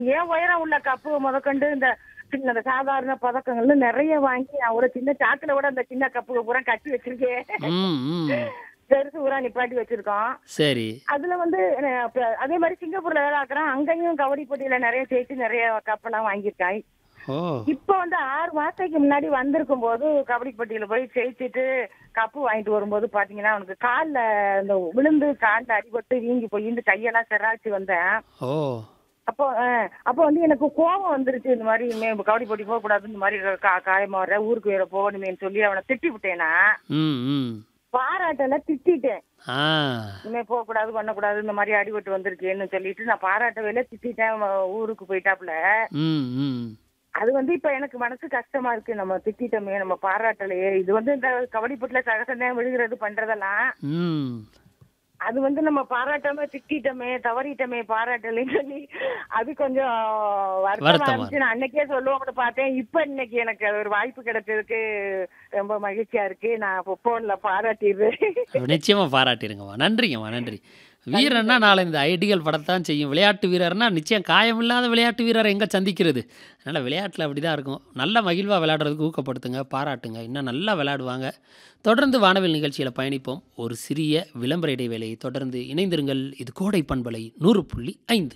ஏன் உயரம் உள்ள கப்பு முதற்கொண்டு இந்த சின்ன இந்த சாதாரண பதக்கங்கள்னு நிறைய வாங்கி நான் ஒரு சின்ன சாக்குல கூட அந்த சின்ன கப்பு பூரா கட்டி வச்சிருக்கேன் ம் ம் பெருசு பூரா நிப்பாட்டி வச்சிருக்கோம் சரி அதுல வந்து அஹ், அப்ப அதே மாதிரி சிங்கப்பூர்ல வேலை ஆக்குறேன் அங்கேயும் கபடி போட்டியில நிறைய ஜெயிச்சு நிறைய கப்பெல்லாம் வாங்கியிருக்கேன் ஓ இப்போ வந்து ஆறு மாசத்துக்கு முன்னாடி வந்திருக்கும் போது கபடி போட்டியில போய் ஜெயிச்சுட்டு கப்பு வாங்கிட்டு வரும்போது பாத்தீங்கன்னா அவனுக்கு கால்ல இந்த விழுந்து கால்ல அடிபட்டு வீங்கி போய் இந்த கையெல்லாம் செராச்சு வந்தேன் ஓ அப்போ அஹ், அப்போ வந்து எனக்கு கோபம் வந்துருச்சு இந்த மாதிரி இனிமே கபடி போட்டி போக கூடாது இந்த மாதிரி கா- காயமா வர ஊருக்கு வேற போகணுமேன்னு சொல்லி அவனை திட்டி விட்டேனா ம் ம் பாராட்டல திட்டிட்டேன் ஆ இனிமே போக கூடாது பண்ணக்கூடாது இந்த மாதிரி அடிபட்டு வந்திருக்கேன்னு சொல்லிட்டு நான் பாராட்டவே திட்டிட்டேன் அவன் ஊருக்கு போயிட்டாப்புல ம் ம் அது வந்து இப்ப எனக்கு மனசு கஷ்டமா இருக்கு நம்ம திட்டிட்டோமே நம்ம பாராட்டலையே இது வந்து இந்த கபடி போட்டில சகசந்தான் விழுகிறது பண்றதெல்லாம் ம் அது வந்து நம்ம பாராட்டாம திட்டிட்டோமே தவறிட்டோமே பாராட்டலைன்னு சொல்லி அது கொஞ்சம் வருத்தமா வருத்தமா இருந்துச்சு நான் அன்னைக்கே சொல்லுவோம்னு பார்த்தேன் இப்ப இன்னைக்கு எனக்கு அது ஒரு வாய்ப்பு கிடைச்சதுக்கு ரொம்ப மகிழ்ச்சியா இருக்கு நான் போன்ல பாராட்டிடுறேன் நிச்சயமா பாராட்டிருங்கம்மா நன்றிங்கம்மா நன்றி வீரன்னா நாளை இந்த ஐடியல் படத்தான் செய்யும் விளையாட்டு வீரர்னா நிச்சயம் காயமில்லாத விளையாட்டு வீரரை எங்கே சந்திக்கிறது அதனால் விளையாட்டில் அப்படி தான் இருக்கும் நல்ல மகிழ்வாக விளையாடுறதுக்கு ஊக்கப்படுத்துங்க பாராட்டுங்க இன்னும் நல்லா விளையாடுவாங்க தொடர்ந்து வானவில் நிகழ்ச்சியில் பயணிப்போம் ஒரு சிறிய விளம்பர இடைவேளையை தொடர்ந்து இணைந்திருங்கள் இது கோடை பண்பலை நூறு புள்ளி ஐந்து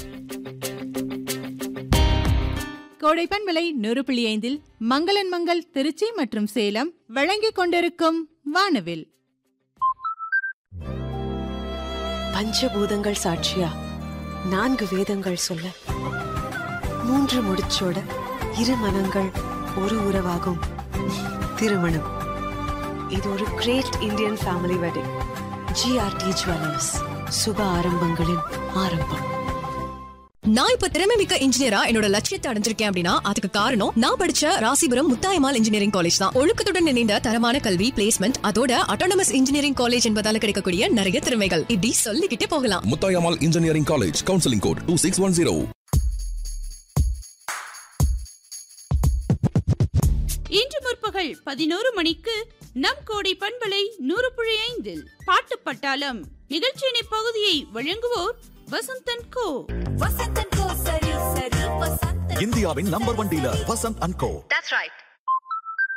கோடைப்பன் விலை நூறு புள்ளி ஐந்தில் மங்களன் மங்கள் திருச்சி மற்றும் சேலம் வழங்கிக் கொண்டிருக்கும் வானவில் பஞ்சபூதங்கள் சாட்சியா நான்கு வேதங்கள் சொல்ல மூன்று முடிச்சோட இரு மனங்கள் ஒரு உறவாகும் திருமணம் இது ஒரு great Indian family wedding GRT jewellers சுப ஆரம்பங்களின் ஆரம்பம் நான் இப்ப திறமை மிக்க இன்ஜினியரா என்னோட லட்சியத்தை அடைஞ்சிருக்கேன் அப்படின்னா அதுக்கு காரணம் நான் படிச்ச ராசிபுரம் முத்தாயமால் இன்ஜினியரிங் காலேஜ் தான் ஒழுக்கத்துடன் இணைந்த தரமான கல்வி பிளேஸ்மெண்ட் அதோட அட்டானமஸ் இன்ஜினியரிங் காலேஜ் என்பதால கிடைக்கக்கூடிய நிறைய திறமைகள் இப்படி சொல்லிக்கிட்டே போகலாம் Muthayammal engineering college counselling code two six one zero இன்று முற்பகல் பதினோரு மணிக்கு நம் கோடை பண்பலை நூறு புள்ளி ஐந்தில் பாட்டு பட்டாளம் நிகழ்ச்சியின் பகுதியை வழங்குவோர் வசந்தன் கோ இந்தியாவின் number one dealer Vasanth and go